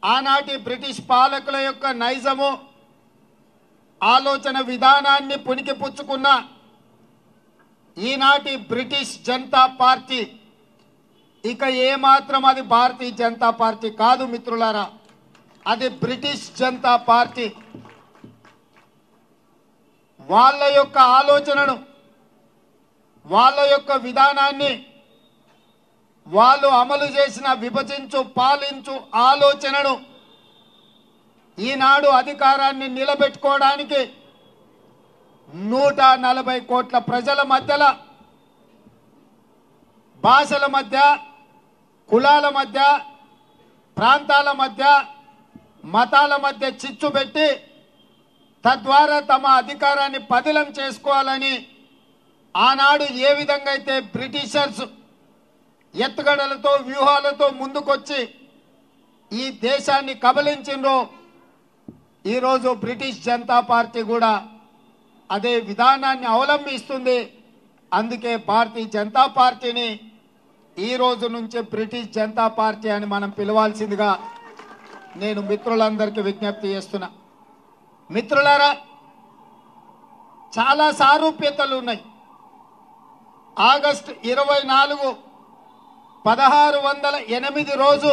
ఆనాటి బ్రిటిష్ పాలకుల యొక్క నైజము ఆలోచన విధానాన్ని పునికి పుచ్చుకున్న ఈనాటి బ్రిటిష్ జనతా పార్టీ ఇక ఏమాత్రం అది భారతీయ జనతా పార్టీ కాదు మిత్రులారా అది బ్రిటిష్ జనతా పార్టీ వాళ్ళ యొక్క ఆలోచనను వాళ్ళ యొక్క విధానాన్ని వాళ్ళు అమలు చేసిన విభజించు పాలించు ఆలోచనను ఈనాడు అధికారాన్ని నిలబెట్టుకోవడానికి నూట నలభై కోట్ల ప్రజల మధ్యలో భాషల మధ్య కులాల మధ్య ప్రాంతాల మధ్య మతాల మధ్య చిచ్చు పెట్టి తద్వారా తమ అధికారాన్ని పదిలం చేసుకోవాలని ఆనాడు ఏ విధంగా అయితే బ్రిటిషర్స్ ఎత్తుగడలతో వ్యూహాలతో ముందుకొచ్చి ఈ దేశాన్ని కబలించిండ్రో ఈరోజు బ్రిటిష్ జనతా పార్టీ కూడా అదే విధానాన్ని అవలంబిస్తుంది అందుకే భారతీయ జనతా పార్టీని ఈ రోజు నుంచి బ్రిటిష్ జనతా పార్టీ అని మనం పిలవాల్సిందిగా నేను మిత్రులందరికీ విజ్ఞప్తి చేస్తున్నా మిత్రులారా చాలా సారూప్యతలు ఉన్నాయి ఆగస్టు ఇరవై నాలుగు పదహారు వందల ఎనిమిది రోజు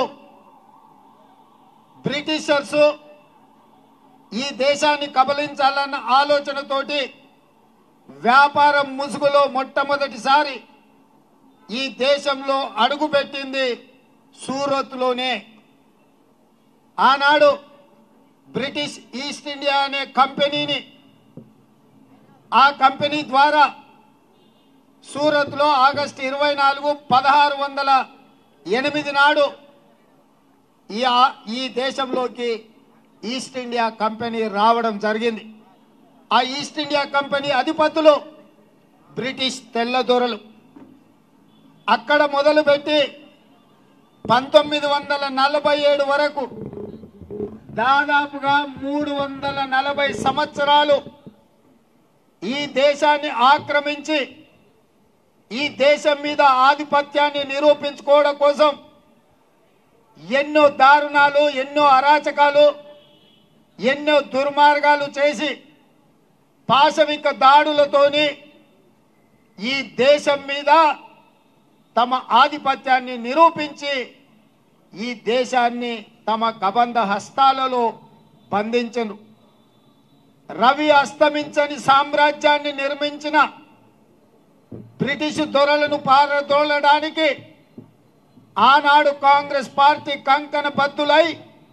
బ్రిటిషర్స్ ఈ దేశాన్ని కబలించాలన్న ఆలోచనతోటి వ్యాపారం ముసుగులో మొట్టమొదటిసారి ఈ దేశంలో అడుగుపెట్టింది సూరత్లోనే ఆనాడు బ్రిటిష్ ఈస్ట్ ఇండియా అనే కంపెనీని ఆ కంపెనీ ద్వారా సూరత్లో ఆగస్టు ఇరవై నాలుగు పదహారు వందల ఎనిమిది నాడు ఈ ఆ- ఈ దేశంలోకి ఈస్ట్ ఇండియా కంపెనీ రావడం జరిగింది ఆ ఈస్ట్ ఇండియా కంపెనీ అధిపతులు బ్రిటిష్ తెల్లదొరలు అక్కడ మొదలుపెట్టి పంతొమ్మిది వందల నలభై ఏడు వరకు దాదాపుగా మూడు వందల నలభై సంవత్సరాలు ఈ దేశాన్ని ఆక్రమించి ఈ దేశం మీద ఆధిపత్యాన్ని నిరూపించుకోవడం కోసం ఎన్నో దారుణాలు ఎన్నో అరాచకాలు ఎన్నో దుర్మార్గాలు చేసి పాశవిక దాడులతోని ఈ దేశం మీద తమ ఆధిపత్యాన్ని నిరూపించి ఈ దేశాన్ని తమ కబంధ హస్తాలలో బంధించను రవి అస్తమించని సామ్రాజ్యాన్ని నిర్మించిన బ్రిటిష్ దొరలను పారదోలడానికి ఆనాడు కాంగ్రెస్ పార్టీ కంకణ బద్దులై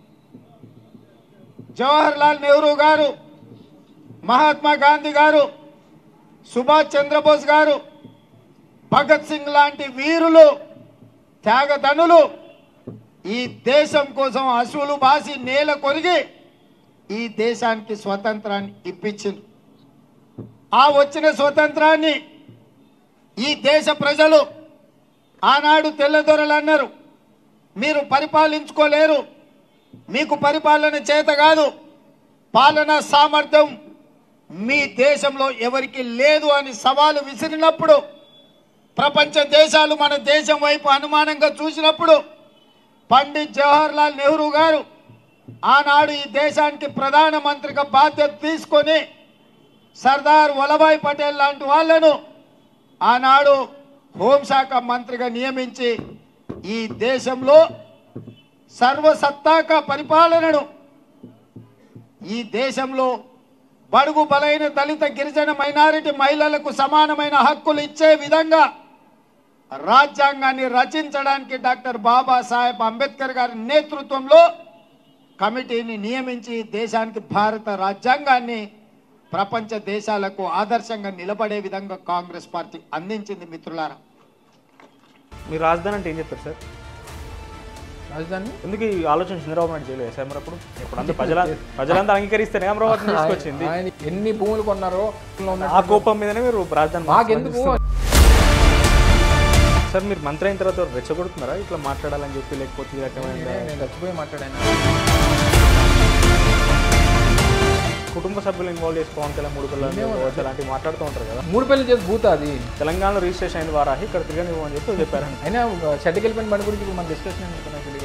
జవహర్ లాల్ నెహ్రూ గారు మహాత్మా గాంధీ గారు సుభాష్ చంద్రబోస్ గారు భగత్ సింగ్ లాంటి వీరులు త్యాగధనులు ఈ దేశం కోసం అసువులు బాసి నేల కొరిగి ఈ దేశానికి స్వతంత్రాన్ని ఇప్పించింది ఆ వచ్చిన స్వతంత్రాన్ని ఈ దేశ ప్రజలు ఆనాడు తెల్లదొరలు అన్నారు మీరు పరిపాలించుకోలేరు మీకు పరిపాలన చేత కాదు పాలన సామర్థ్యం మీ దేశంలో ఎవరికి లేదు అని సవాలు విసిరినప్పుడు ప్రపంచ దేశాలు మన దేశం వైపు అనుమానంగా చూసినప్పుడు పండిత్ జవహర్ లాల్ నెహ్రూ గారు ఆనాడు ఈ దేశానికి ప్రధానమంత్రిగా బాధ్యత తీసుకొని సర్దార్ వల్లభాయ్ పటేల్ లాంటి వాళ్ళను ఆనాడు హోంశాఖ మంత్రిగా నియమించి ఈ దేశంలో సర్వసత్తాక పరిపాలనను ఈ దేశంలో బడుగు బలైన దళిత గిరిజన మైనారిటీ మహిళలకు సమానమైన హక్కులు ఇచ్చే విధంగా రాజ్యాంగాన్ని రచించడానికి డాక్టర్ బాబాసాహెబ్ అంబేద్కర్ గారి నేతృత్వంలో కమిటీని నియమించి దేశానికి భారత రాజ్యాంగాన్ని ప్రపంచ దేశాలకు ఆదర్శంగా నిలబడే విధంగా కాంగ్రెస్ పార్టీ అందించింది మిత్రులారా మీరు రాజధాని అంటే ఏం చెప్తారు సార్ రాజధాని ఎందుకు ఈ ఆలోచన చంద్రబాబు నాయుడు చేయలేదు సార్ మరి అప్పుడు ఇప్పుడు అందరూ ప్రజల ప్రజలంతా అంగీకరిస్తేనే అమరావతిని తీసుకొచ్చింది ఆయన ఎన్ని భూములు కొన్నారో ఆ కోపం మీదనే మీరు రాజధాని మాకెందుకు సార్ మీరు మంత్రి అయిన తర్వాత రెచ్చగొడుతున్నారా ఇట్లా మాట్లాడాలని చెప్పి లేకపోతే ఈ రకమైన నేను చచ్చిపోయి మాట్లాడాను కుటుంబ సభ్యులు ఇన్వాల్వ్ చేసి పవన్ కళ్యాణ్ మూడు పిల్లలు కావచ్చు అలాంటివి మాట్లాడుతూ ఉంటారు కదా మూడు పెళ్లి చేసి భూత అది తెలంగాణలో రిజిస్ట్రేషన్ అయిన వారాహి ఇక్కడ తిరగనివ్వమని చెప్పి చెప్పారండి అయినా చెడ్డకెళ్ళిపోయిన బండి గురించి ఇప్పుడు మన డిస్కషన్ ఎందుకు నాకు తెలియదు